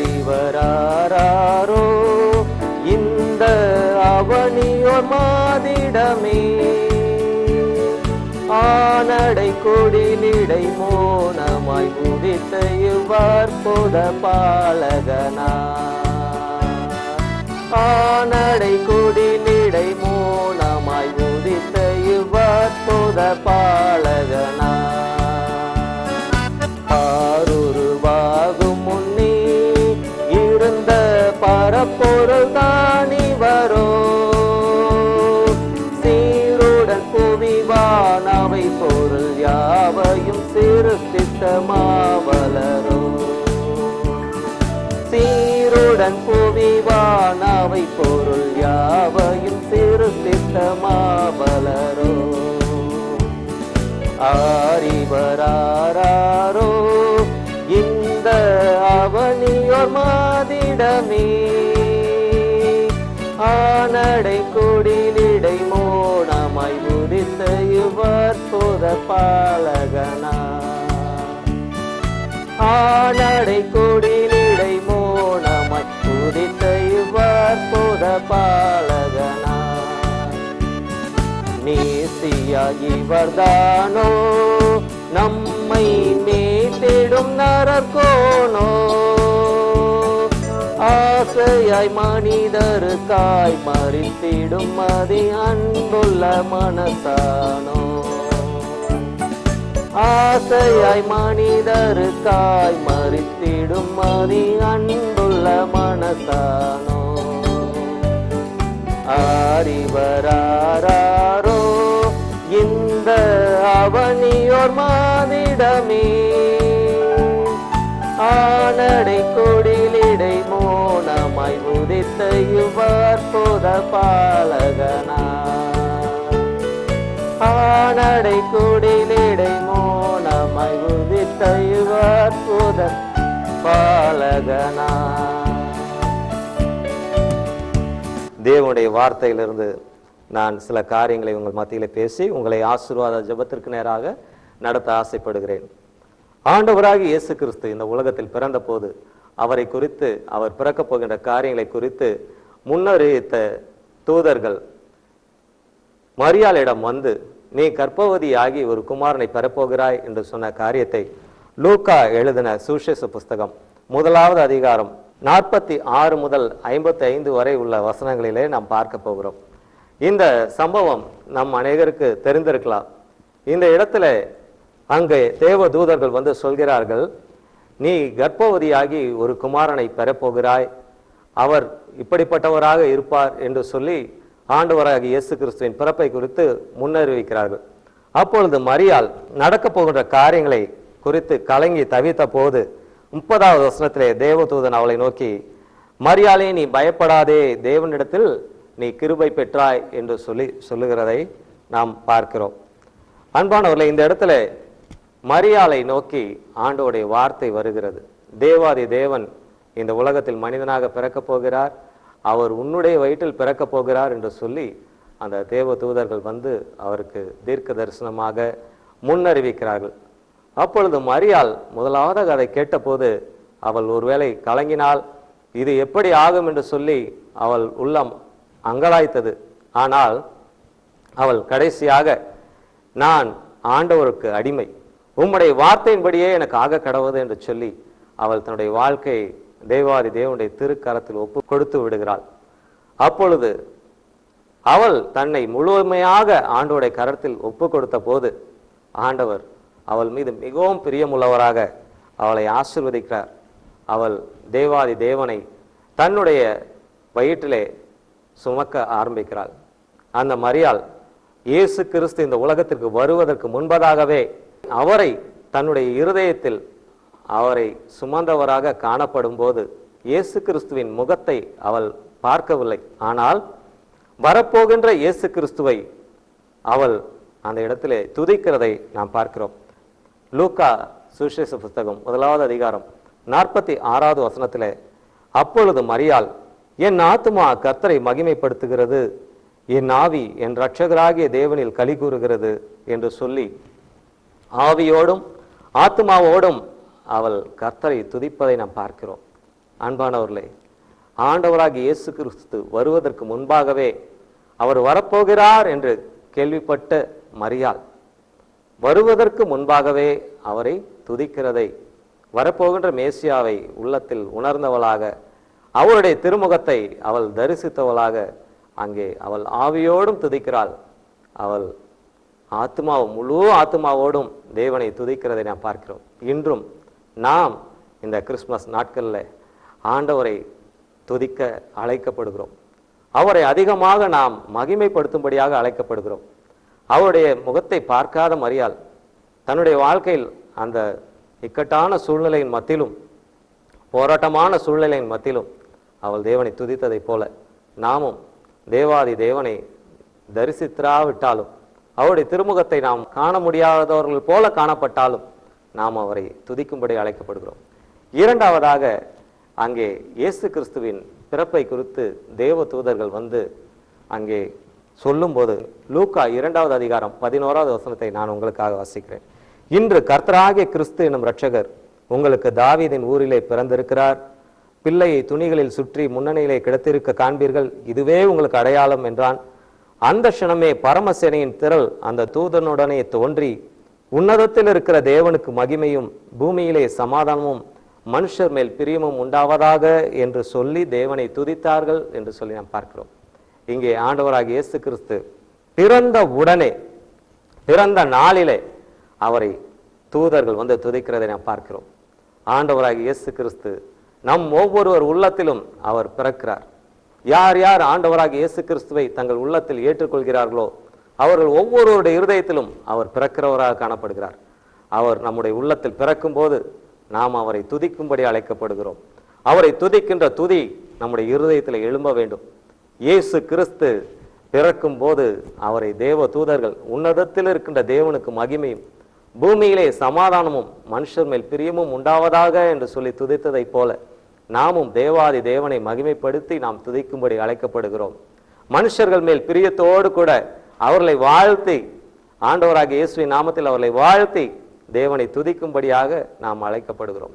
ஆரிவராரோ இந்த அவனியோர் மாதிடமே ஆனடை கொடிலிடை மோனமாய் உதித்த இவ்வற்புத பாலகனா ஆனடை கொடிலிடை மோனமாய் உதித்த இவ்வற்புத பாலகனா ஆருருவாகும் முன்னே இருந்த பரப்பொருள் தானி வரோ சீருடன் புவிவானவை பொருள் யாவையும் சிறுத்தித்த மாவலரோ சீருடன் புவிவானவை பொருள் யாவையும் சிறுத்தித்த மாவலரோ ஆரிவராரோ இந்த அவனியோர் மாதிடமே ஆனடை கொடிலிடை மோனமாய் உதித்த இவ்வற்புத பாலகனா ஆனடை கொடிலிடை மோனமாய் உதித்த இவ்வற்புத பாலகனா நேசியா இவர்தானோ நம்மை மேத்திடும் நரக்கோனோ ஆசையாய் மனிதருக்காய் மறித்திடும் மதி அன்புள்ள மனசானோ ஆசையாய் மனிதருக்காய் மறித்திடும் மதி அன்புள்ள மனசானோ அறிவராரோ இந்த அவனியோர் மாதிடமே ஆனடை கொடிலிடை மோனமாய் உதித்த யுவற்புத பாலகனா ஆனடை கொடிலிடை மோனமாய் உதித்த யுவற்புத பாலகனா தேவனுடைய வார்த்தையிலிருந்து நான் சில காரியங்களை உங்கள் மத்தியில் பேசி உங்களை ஆசீர்வாத ஜெபத்திற்கு நேராக நடத்த ஆசைப்படுகிறேன் ஆண்டவராகிய இயேசு கிறிஸ்து இந்த உலகத்தில் பிறந்த போது அவரை குறித்து அவர் பிறக்கப் போகின்ற காரியங்களை குறித்து முன்னறிவித்த தூதர்கள் மரியாளிடம் வந்து நீ கர்ப்பவதியாகி ஒரு குமாரனை பெறப்போகிறாய் என்று சொன்ன காரியத்தை லூக்கா எழுதின சுவிசேஷ புஸ்தகம் முதலாவது அதிகாரம் நாற்பத்தி ஆறு முதல் ஐம்பத்தி ஐந்து வரை உள்ள வசனங்களிலே நாம் பார்க்க போகிறோம் இந்த சம்பவம் நம் அநேகருக்கு தெரிந்திருக்கலாம் இந்த இடத்துல அங்கே தேவ தூதர்கள் வந்து சொல்கிறார்கள் நீ கர்ப்பவதியாகி ஒரு குமாரனை பெறப்போகிறாய் அவர் இப்படிப்பட்டவராக இருப்பார் என்று சொல்லி ஆண்டவராகிய இயேசு கிறிஸ்துவின் பிறப்பை குறித்து முன்னறிவிக்கிறார்கள் அப்பொழுது மரியாள் நடக்கப் போகின்ற காரியங்களை குறித்து கலங்கி தவித்த போது முப்பதாவது வசனத்திலே தேவதூதன் அவளை நோக்கி மரியாளே நீ பயப்படாதே தேவனிடத்தில் நீ கிருபை பெற்றாய் என்று சொல்லி சொல்லுகிறதை நாம் பார்க்கிறோம் அன்பானவர்களே இந்த இடத்துல மரியாளை நோக்கி ஆண்டோடைய வார்த்தை வருகிறது தேவாதி தேவன் இந்த உலகத்தில் மனிதனாக பிறக்கப் போகிறார் அவர் உன்னுடைய வயிற்றில் பிறக்கப் போகிறார் என்று சொல்லி அந்த தேவ தூதர்கள் வந்து அவருக்கு தீர்க்க தரிசனமாக முன்னறிவிக்கிறார்கள் அப்பொழுது மரியாள் முதலாவதாக அதை கேட்டபோது அவள் ஒருவேளை கலங்கினாள் இது எப்படி ஆகும் என்று சொல்லி அவள் உள்ளம் அங்கலாய்த்தது ஆனால் அவள் கடைசியாக நான் ஆண்டவருக்கு அடிமை உம்முடைய வார்த்தையின்படியே எனக்கு ஆக கடவுது என்று சொல்லி அவள் தன்னுடைய வாழ்க்கையை தேவாதி தேவனுடைய திருக்கரத்தில் ஒப்பு கொடுத்து விடுகிறாள் அப்பொழுது அவள் தன்னை முழுமையாக ஆண்டவருடைய கரத்தில் ஒப்பு கொடுத்த போது ஆண்டவர் அவள் மீது மிகவும் பிரியமுள்ளவராக அவளை ஆசிர்வதிக்கிறார் அவள் தேவாதி தேவனை தன்னுடைய வயிற்றிலே சுமக்க ஆரம்பிக்கிறாள் அந்த மரியாள் இயேசு கிறிஸ்து இந்த உலகத்திற்கு வருவதற்கு முன்பதாகவே அவரை தன்னுடைய இருதயத்தில் அவரை சுமந்தவராக காணப்படும் போது இயேசு கிறிஸ்துவின் முகத்தை அவள் பார்க்கவில்லை ஆனால் வரப்போகின்ற இயேசு கிறிஸ்துவை அவள் அந்த இடத்திலே துதிக்கிறதை நாம் பார்க்கிறோம் லூக்கா சுவிசேஷ புஸ்தகம் முதலாவது அதிகாரம் நாற்பத்தி ஆறாவது வசனத்திலே அப்பொழுது மரியாள் என் ஆத்துமா கர்த்தரை மகிமைப்படுத்துகிறது என் ஆவி என் இரட்சகராகிய தேவனில் களி கூறுகிறது என்று சொல்லி ஆவியோடும் ஆத்துமாவோடும் அவள் கர்த்தரை துதிப்பதை நாம் பார்க்கிறோம் அன்பானவர்களே ஆண்டவராகிய இயேசு கிறிஸ்து வருவதற்கு முன்பாகவே அவர் வரப்போகிறார் என்று கேள்விப்பட்ட மரியாள் வருவதற்கு முன்பாகவே அவரை துதிக்கிறதை வரப்போகின்ற மேசியாவை உள்ளத்தில் உணர்ந்தவளாக அவருடைய திருமுகத்தை அவள் தரிசித்தவளாக அங்கே அவள் ஆவியோடும் துதிக்கிறாள் அவள் ஆத்மா முழு ஆத்மாவோடும் தேவனை துதிக்கிறதை நாம் பார்க்கிறோம் இன்றும் நாம் இந்த கிறிஸ்மஸ் நாட்களில் ஆண்டவரை துதிக்க அழைக்கப்படுகிறோம் அவரை அதிகமாக நாம் மகிமைப்படுத்தும்படியாக அழைக்கப்படுகிறோம் அவருடைய முகத்தை பார்க்காத மரியாள் தன்னுடைய வாழ்க்கையில் அந்த இக்கட்டான சூழ்நிலையின் மத்தியிலும் போராட்டமான சூழ்நிலையின் மத்தியிலும் அவள் தேவனை துதித்ததைப் போல நாமும் தேவாதி தேவனை தரிசித்திராவிட்டாலும் அவருடைய திருமுகத்தை நாம் காண முடியாதவர்கள் போல காணப்பட்டாலும் நாம் அவரை துதிக்கும்படி அழைக்கப்படுகிறோம் இரண்டாவதாக அங்கே இயேசு கிறிஸ்துவின் பிறப்பை குறித்து தேவ தூதர்கள் வந்து அங்கே சொல்லும்போது லூக்கா இரண்டாவது அதிகாரம் பதினோராவது வசனத்தை நான் உங்களுக்காக வாசிக்கிறேன் இன்று கர்த்தராகிய கிறிஸ்து எனும் இரட்சகர் உங்களுக்கு தாவீதின் ஊரிலே பிறந்திருக்கிறார் பிள்ளையை துணிகளில் சுற்றி முன்னணியிலே கிடத்திருக்க காண்பீர்கள் இதுவே உங்களுக்கு அடையாளம் என்றான் அந்த க்ஷணமே பரமசேனையின் திரள் அந்த தூதனுடனே தோன்றி உன்னதத்தில் இருக்கிற தேவனுக்கு மகிமையும் பூமியிலே சமாதானமும் மனுஷர் மேல் பிரியமும் உண்டாவதாக என்று சொல்லி தேவனை துதித்தார்கள் என்று சொல்லி நாம் பார்க்கிறோம் இங்கே ஆண்டவராகிய இயேசு கிறிஸ்து பிறந்த உடனே பிறந்த நாளிலே அவரை தூதர்கள் வந்து துதிக்கிறதை நாம் பார்க்கிறோம் ஆண்டவராகிய இயேசு கிறிஸ்து நம் ஒவ்வொருவர் உள்ளத்திலும் அவர் பிறக்கிறார் யார் யார் ஆண்டவராகிய இயேசு கிறிஸ்துவை தங்கள் உள்ளத்தில் ஏற்றுக்கொள்கிறார்களோ அவர்கள் ஒவ்வொருவருடைய இருதயத்திலும் அவர் பிறக்கிறவராக காணப்படுகிறார் அவர் நம்முடைய உள்ளத்தில் பிறக்கும்போது நாம் அவரை துதிக்கும்படி அழைக்கப்படுகிறோம் அவரை துதிக்கின்ற துதி நம்முடைய இருதயத்தில் எழும்ப வேண்டும் இயேசு கிறிஸ்து பிறக்கும் போது அவரை தேவ தூதர்கள் உன்னதத்தில் இருக்கின்ற தேவனுக்கு மகிமையும் பூமியிலே சமாதானமும் மனுஷர் மேல் பிரியமும் உண்டாவதாக என்று சொல்லி துதித்ததைப் போல நாமும் தேவாதி தேவனை மகிமைப்படுத்தி நாம் துதிக்கும்படி அழைக்கப்படுகிறோம் மனுஷர்கள் மேல் பிரியத்தோடு கூட அவர்களை வாழ்த்தி ஆண்டவராகிய இயேசுவின் நாமத்தில் அவர்களை வாழ்த்தி தேவனை துதிக்கும்படியாக நாம் அழைக்கப்படுகிறோம்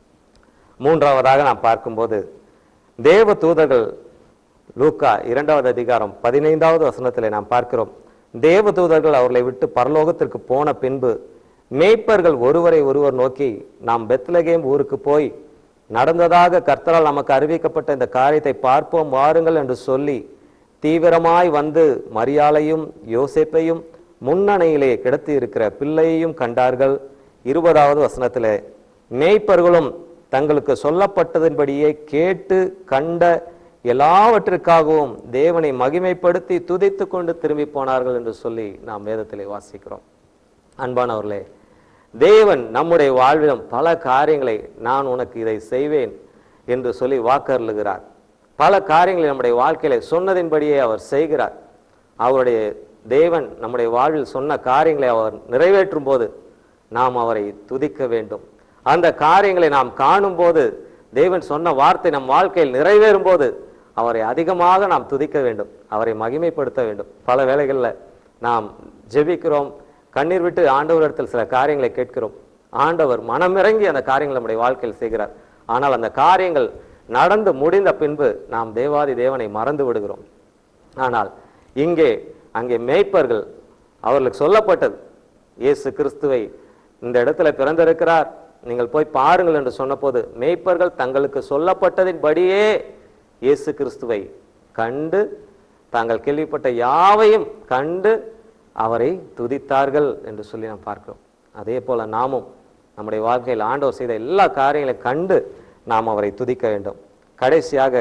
மூன்றாவதாக நாம் பார்க்கும்போது தேவ தூதர்கள் லூக்கா இரண்டாவது அதிகாரம் பதினைந்தாவது வசனத்திலே நாம் பார்க்கிறோம் தேவ தூதர்கள் அவர்களை விட்டு பரலோகத்திற்கு போன பின்பு மேய்ப்பர்கள் ஒருவரை ஒருவர் நோக்கி நாம் பெத்லகேம் ஊருக்கு போய் நடந்ததாக கர்த்தரால் நமக்கு அறிவிக்கப்பட்ட இந்த காரியத்தை பார்ப்போம் வாருங்கள் என்று சொல்லி தீவிரமாய் வந்து மரியாளையும் யோசேப்பையும் முன்னணையிலே கிடத்தி இருக்கிற பிள்ளையையும் கண்டார்கள் இருபதாவது வசனத்திலே மேய்ப்பர்களும் தங்களுக்கு சொல்லப்பட்டதின்படியே கேட்டு கண்ட எல்லாவற்றிற்காகவும் தேவனை மகிமைப்படுத்தி துதித்து கொண்டு திரும்பி போனார்கள் என்று சொல்லி நாம் வேதத்திலே வாசிக்கிறோம் அன்பானவர்களே தேவன் நம்முடைய வாழ்விலும் பல காரியங்களை நான் உனக்கு இதை செய்வேன் என்று சொல்லி வாக்கருளுகிறார் பல காரியங்களை நம்முடைய வாழ்க்கையில சொன்னதின்படியே அவர் செய்கிறார் அவருடைய தேவன் நம்முடைய வாழ்வில் சொன்ன காரியங்களை அவர் நிறைவேற்றும் போது நாம் அவரை துதிக்க வேண்டும் அந்த காரியங்களை நாம் காணும்போது தேவன் சொன்ன வார்த்தை நம் வாழ்க்கையில் நிறைவேறும் போது அவரை அதிகமாக நாம் துதிக்க வேண்டும் அவரை மகிமைப்படுத்த வேண்டும் பல வேளைகளில் நாம் ஜெபிக்கிறோம் கண்ணீர் விட்டு ஆண்டவரிடத்தில் சில காரியங்களை கேட்கிறோம் ஆண்டவர் மனமிறங்கி அந்த காரியங்களை நம்முடைய வாழ்க்கையில் செய்கிறார் ஆனால் அந்த காரியங்கள் நடந்து முடிந்த பின்பு நாம் தேவாதி தேவனை மறந்து விடுகிறோம் ஆனால் இங்கே அங்கே மேய்ப்பர்கள் அவர்களுக்கு சொல்லப்பட்டது இயேசு கிறிஸ்துவை இந்த இடத்துல பிறந்திருக்கிறார் நீங்கள் போய் பாருங்கள் என்று சொன்னபோது மேய்ப்பர்கள் தங்களுக்கு சொல்லப்பட்டதின்படியே இயேசு கிறிஸ்துவை கண்டு தாங்கள் கேள்விப்பட்ட யாவையும் கண்டு அவரை துதித்தார்கள் என்று சொல்லி நாம் பார்க்கிறோம் அதே போல நாமும் நம்முடைய வாழ்க்கையில் ஆண்டவர் செய்த எல்லா காரியங்களையும் கண்டு நாம் அவரை துதிக்க வேண்டும் கடைசியாக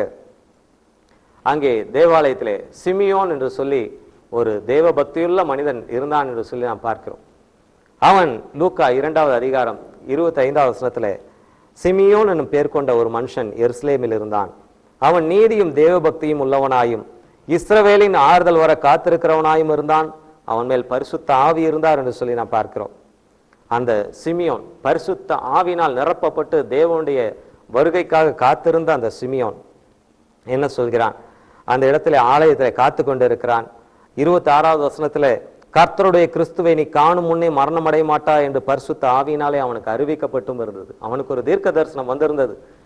அங்கே தேவாலயத்திலே சிமியோன் என்று சொல்லி ஒரு தேவ பக்தியுள்ள மனிதன் இருந்தான் என்று சொல்லி நாம் பார்க்கிறோம் அவன் லூக்கா இரண்டாவது அதிகாரம் இருபத்தி ஐந்தாவது வசனத்துல சிமியோன் என்னும் பேர் கொண்ட ஒரு மனுஷன் எருசலேமில் இருந்தான் அவன் நீதியும் தேவ பக்தியும் உள்ளவனாயும் இஸ்ரவேலின் ஆறுதல் வர காத்திருக்கிறவனாயும் இருந்தான் அவன் மேல் பரிசுத்த ஆவி இருந்தார் என்று சொல்லி நாம் பார்க்கிறோம் அந்த சிமியோன் பரிசுத்த ஆவினால் நிரப்பப்பட்டு தேவனுடைய வருகைக்காக காத்திருந்த அந்த சிமியோன் என்ன சொல்கிறான் அந்த இடத்துல ஆலயத்தில் காத்து கொண்டு இருக்கிறான் இருபத்தி ஆறாவது வசனத்துல கர்த்தருடைய கிறிஸ்துவை நீ காணும் முன்னே மரணம் அடைய மாட்டா என்று பரிசுத்த ஆவியினாலே அவனுக்கு அறிவிக்கப்பட்டும் இருந்தது அவனுக்கு ஒரு தீர்க்க தரிசனம் வந்திருந்தது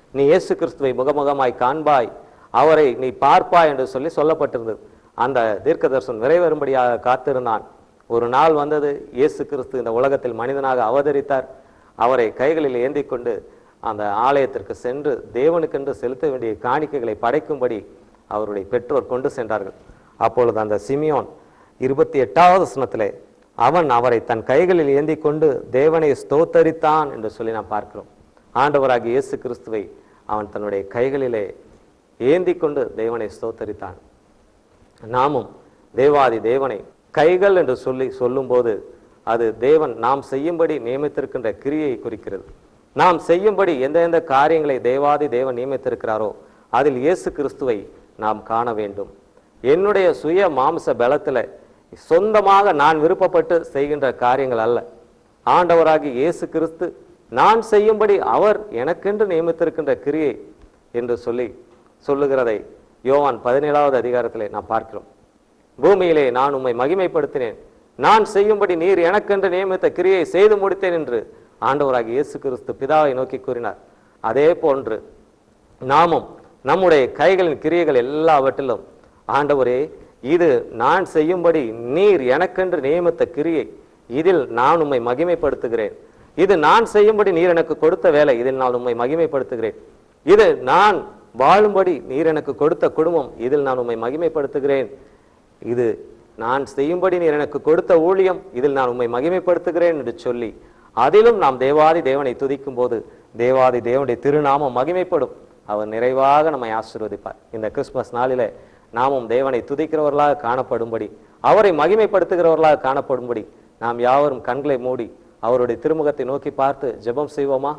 நீ இயேசு கிறிஸ்துவை முகமுகமாய் காண்பாய் அவரை நீ பார்ப்பாய் என்று சொல்லி சொல்லப்பட்டிருந்தது அந்த தீர்க்க தரிசனம் நிறைவேறும்படியாக காத்திருந்தான் ஒரு நாள் வந்தது இயேசு கிறிஸ்து இந்த உலகத்தில் மனிதனாக அவதரித்தார் அவரை கைகளில் ஏந்தி கொண்டு அந்த ஆலயத்திற்கு சென்று தேவனுக்கென்று செலுத்த வேண்டிய காணிக்கைகளை படைக்கும்படி அவருடைய பெற்றோர் கொண்டு சென்றார்கள் அப்பொழுது அந்த சிமியோன் இருபத்தி எட்டாவது வசனத்திலே அவன் அவரை தன் கைகளில் ஏந்தி கொண்டு தேவனை ஸ்தோத்தரித்தான் என்று சொல்லி நாம் பார்க்கிறோம் ஆண்டவராகிய இயேசு கிறிஸ்துவை அவன் தன்னுடைய கைகளிலே ஏந்தி கொண்டு தேவனை ஸ்தோத்தரித்தான் நாமும் தேவாதி தேவனை கைகள் என்று சொல்லி சொல்லும்போது அது தேவன் நாம் செய்யும்படி நியமித்திருக்கின்ற கிரியை குறிக்கிறது நாம் செய்யும்படி எந்த எந்த காரியங்களை தேவாதி தேவன் நியமித்திருக்கிறாரோ அதில் இயேசு கிறிஸ்துவை நாம் காண வேண்டும் என்னுடைய சுய மாம்ச பலத்துல சொந்தமாக நான் விருப்பப்பட்டு செய்கின்ற காரியங்கள் அல்ல ஆண்டவராகி இயேசு கிறிஸ்து நான் செய்யும்படி அவர் எனக்கென்று நியமித்திருக்கின்ற கிரியை என்று சொல்லி சொல்லுகிறதை யோவான் பதினேழாவது அதிகாரத்திலே நாம் பார்க்கிறோம் பூமியிலே நான் உம்மை மகிமைப்படுத்தினேன் நான் செய்யும்படி நீர் எனக்கென்று நியமித்த கிரியை செய்து முடித்தேன் என்று ஆண்டவராகிய இயேசு கிறிஸ்து பிதாவை நோக்கி கூறினார் அதே போன்று நாமும் நம்முடைய கைகளின் கிரியைகள் எல்லாவற்றிலும் ஆண்டவரே இது நான் செய்யும்படி நீர் எனக்கென்று நியமித்த கிரியை இதில் நான் உம்மை மகிமைப்படுத்துகிறேன் இது நான் செய்யும்படி நீர் எனக்கு கொடுத்த வேலை இதில் நான் உம்மை மகிமைப்படுத்துகிறேன் இது நான் வாழும்படி நீர் எனக்கு கொடுத்த குடும்பம் இதில் நான் உம்மை மகிமைப்படுத்துகிறேன் இது நான் செய்யும்படி நீர் எனக்கு கொடுத்த ஊழியம் இதில் நான் உம்மை மகிமைப்படுத்துகிறேன் என்று சொல்லி அதிலும் நாம் தேவாதி தேவனை துதிக்கும் போது தேவாதி தேவனுடைய திருநாமம் மகிமைப்படும் அவர் நிறைவாக நம்மை ஆசீர்வதிப்பார் இந்த கிறிஸ்துமஸ் நாளிலே நாமும் தேவனை துதிக்கிறவர்களாக காணப்படும்படி அவரை மகிமைப்படுத்துகிறவர்களாக காணப்படும்படி நாம் யாவரும் கண்களை மூடி அவருடைய திருமுகத்தை நோக்கி பார்த்து ஜெபம் செய்வோமா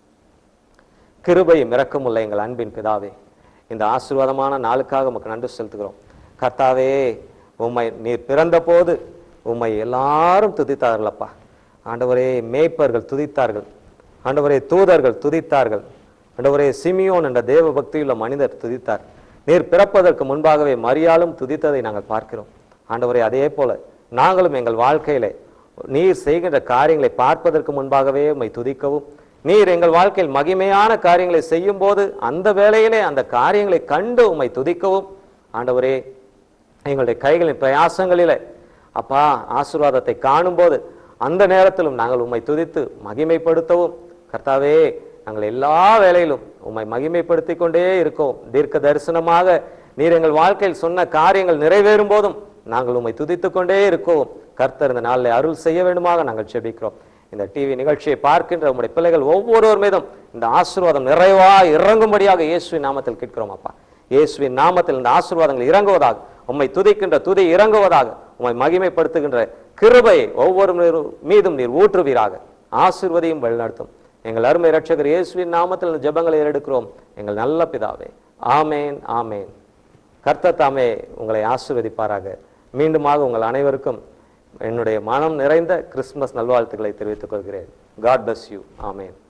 கிருபையும் இரக்கமுள்ள எங்கள் அன்பின் பிதாவே இந்த ஆசீர்வாதமான நாளுக்காக உமக்கு நன்றி செலுத்துகிறோம் கர்த்தாவே உம்மை நீர் பிறந்த போது உம்மை எல்லாரும் துதித்தார்களப்பா ஆண்டவரே மேய்ப்பர்கள் துதித்தார்கள் ஆண்டவரே தூதர்கள் துதித்தார்கள் ஆண்டவரே சிமியோன் என்ற தேவ பக்தியுள்ள மனிதர் துதித்தார் நீர் பிறப்பதற்கு முன்பாகவே மரியாளும் துதித்ததை நாங்கள் பார்க்கிறோம் ஆண்டவரே அதே போல நாங்களும் எங்கள் வாழ்க்கையிலே நீர் செய்கின்ற காரியங்களை பார்ப்பதற்கு முன்பாகவே உம்மை துதிக்கவும் நீர் எங்கள் வாழ்க்கையில் மகிமையான காரியங்களை செய்யும் போது அந்த வேளையிலே அந்த காரியங்களை கண்டு உம்மை துதிக்கவும் ஆண்டவரே எங்களுடைய கைகளின் பிரயாசங்களிலே அப்பா ஆசீர்வாதத்தை காணும்போது அந்த நேரத்திலும் நாங்கள் உம்மை துதித்து மகிமைப்படுத்தவும் கர்த்தாவே நாங்கள் எல்லா வேளையிலும் உம்மை மகிமைப்படுத்திக் கொண்டே இருக்கோம் தீர்க்க தரிசனமாக நீர் எங்கள் வாழ்க்கையில் சொன்ன காரியங்கள் நிறைவேறும் போதும் நாங்கள் உம்மை துதித்துக் கொண்டே இருக்கோம் கர்த்தர் இந்த நாளில் அருள் செய்ய வேண்டுமாக நாங்கள் செபிக்கிறோம் இந்த டிவி நிகழ்ச்சியை பார்க்கின்ற உம்முடைய பிள்ளைகள் ஒவ்வொருவர் மீதும் இந்த ஆசீர்வாதம் நிறைவா இறங்கும்படியாக இயேசுவின் நாமத்தில் கேட்கிறோம் அப்பா இயேசுவின் நாமத்தில் இந்த ஆசீர்வாதங்கள் இறங்குவதாக உம்மை துதிக்கின்ற துதி இறங்குவதாக உம்மை மகிமைப்படுத்துகின்ற கிருபை ஒவ்வொரு மீது- மீதும் நீர் ஊற்றுவீராக ஆசீர்வதியும் வழிநடத்தும் எங்கள் அருமை இரட்சகர் இயேசுவின் நாமத்தில் இந்த ஜெபங்களை ஏறெடுக்கிறோம் எங்கள் நல்ல பிதாவே ஆமேன் ஆமேன் கர்த்தர் தாமே உங்களை ஆசீர்வதிப்பாராக மீண்டுமாக உங்கள் அனைவருக்கும் என்னுடைய மனம் நிறைந்த கிறிஸ்துமஸ் நல்வாழ்த்துக்களை தெரிவித்துக் கொள்கிறேன் காட் bless யூ ஆமேன்